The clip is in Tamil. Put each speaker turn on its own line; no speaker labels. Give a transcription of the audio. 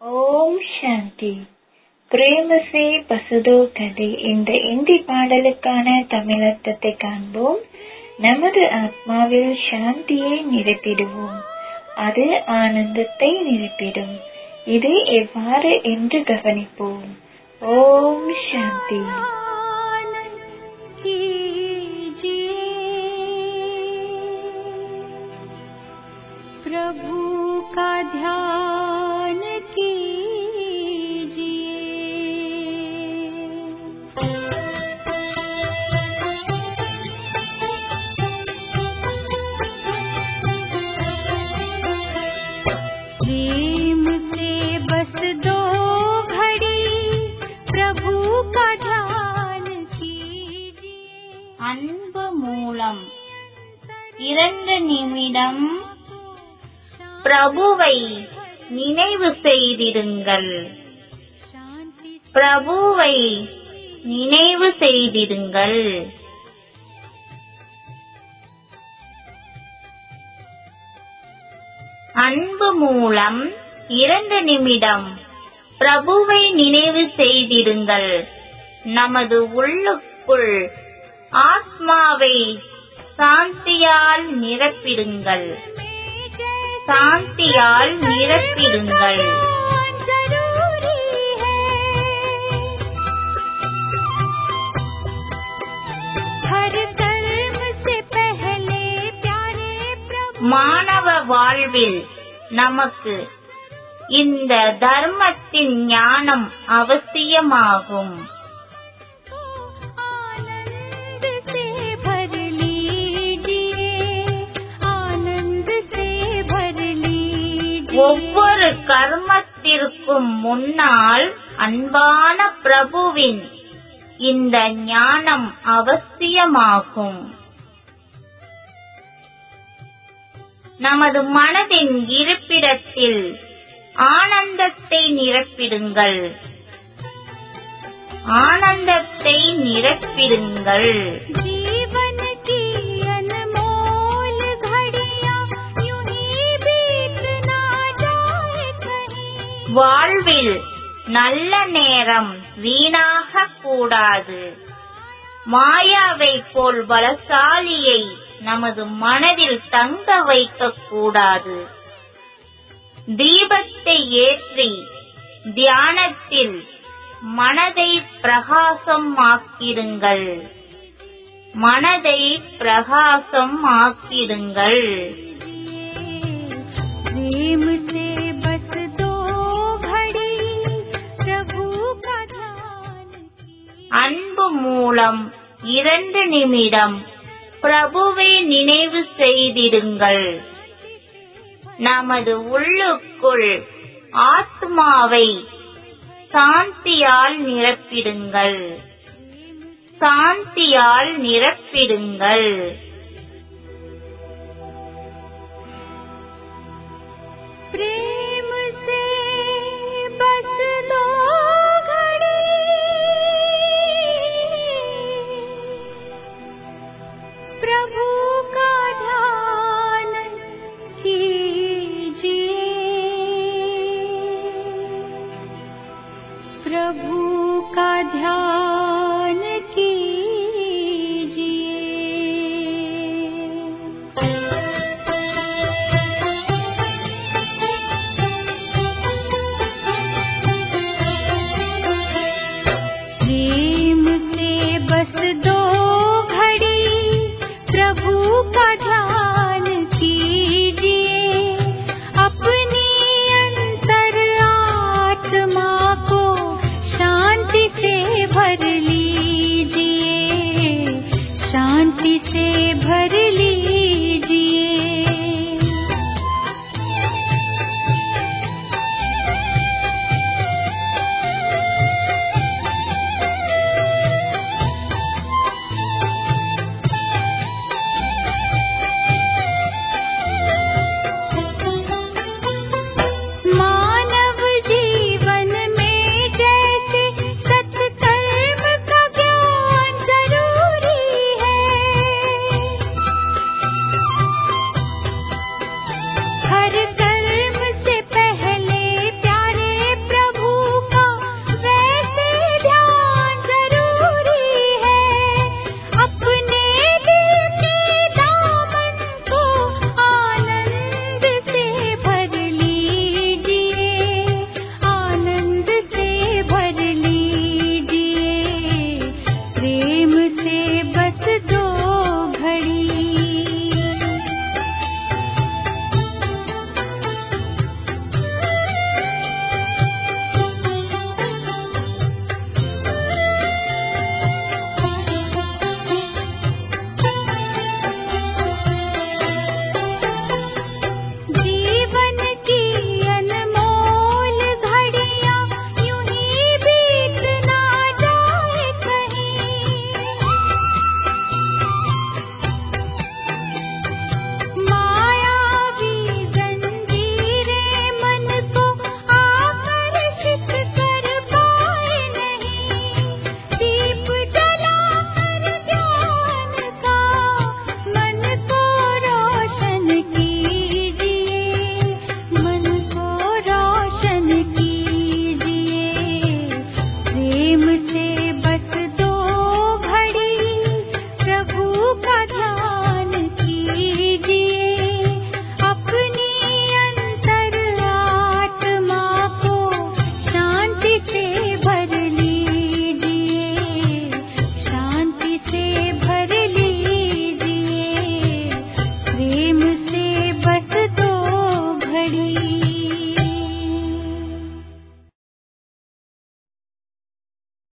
ஓம் சாந்தி பிரேமசே பசுதோ கதை இந்த இந்தி பாடலுக்கான தமிழர்த்தத்தை காண்போம் நமது ஆத்மாவில் சாந்தியை நிரப்பிடுவோம் அது ஆனந்தத்தை நிரப்பிடும் இது எவ்வாறு என்று கவனிப்போம் ஓம் சாந்தி
प्रभु का ध्यान कीजिए प्रेम से बस दो घड़ी प्रभु का ध्यान कीजिए
அன்பு மூலம் இரண்டு நிமிடம் பிரபுவை நினைவு செய்திருங்கள்
शांति
பிரபுவை நினைவு செய்திருங்கள் அன்பு மூலம் இரண்டு நிமிடம் பிரபுவை நினைவு செய்திருங்கள் நமது உள்ளுக்குள் ஆத்மாவை சாந்தியால் நிரப்பிடுங்கள் சாந்தியால் நிரப்பிடுங்கள்
जरूरी है हर कर्म से पहले प्यारे प्रभु
மாணவ வாழ்வில் நமக்கு இந்த தர்மத்தின் ஞானம் அவசியமாகும்
आनंद से भर लीजिए आनंद से भर लीजिए
ஒவ்வொரு கர்மத்திற்கும் முன்னால் அன்பான பிரபுவின் இந்த ஞானம் அவசியமாகும் நமது மனதின் இருப்பிடத்தில் ஆனந்தத்தை நிரப்பிடுங்கள் ஆனந்தத்தை நிரப்பிடுங்கள்
जीवन की अनमोल घड़ियां यूं ही बीत ना जाए कहीं
வாழ்வில் நல்ல நேரம் வீணாக கூடாது மாயாவை போல் பலசாலியை நமது மனதில் தங்க வைக்க கூடாது தீபத்தை ஏற்றி தியானத்தில் மனதை பிரகாசம் ஆக்கிடுங்கள் மனதை பிரகாசம் ஆக்கிடுங்கள்
प्रेम से बस दो घड़ी प्रभु का ध्यान कीजिए
அன்பு மூலம் இரண்டு நிமிடம் பிரபுவை நினைவு செய்திடுங்கள் நமது உள்ளுக்குள் ஆத்மாவை சாந்தியால் நிரப்பிடுங்கள் சாந்தியால் நிரப்பிடுங்கள்
प्रेम से बस दो घड़ी प्रभु का ध्यान कीजिए प्रभु का ध्यान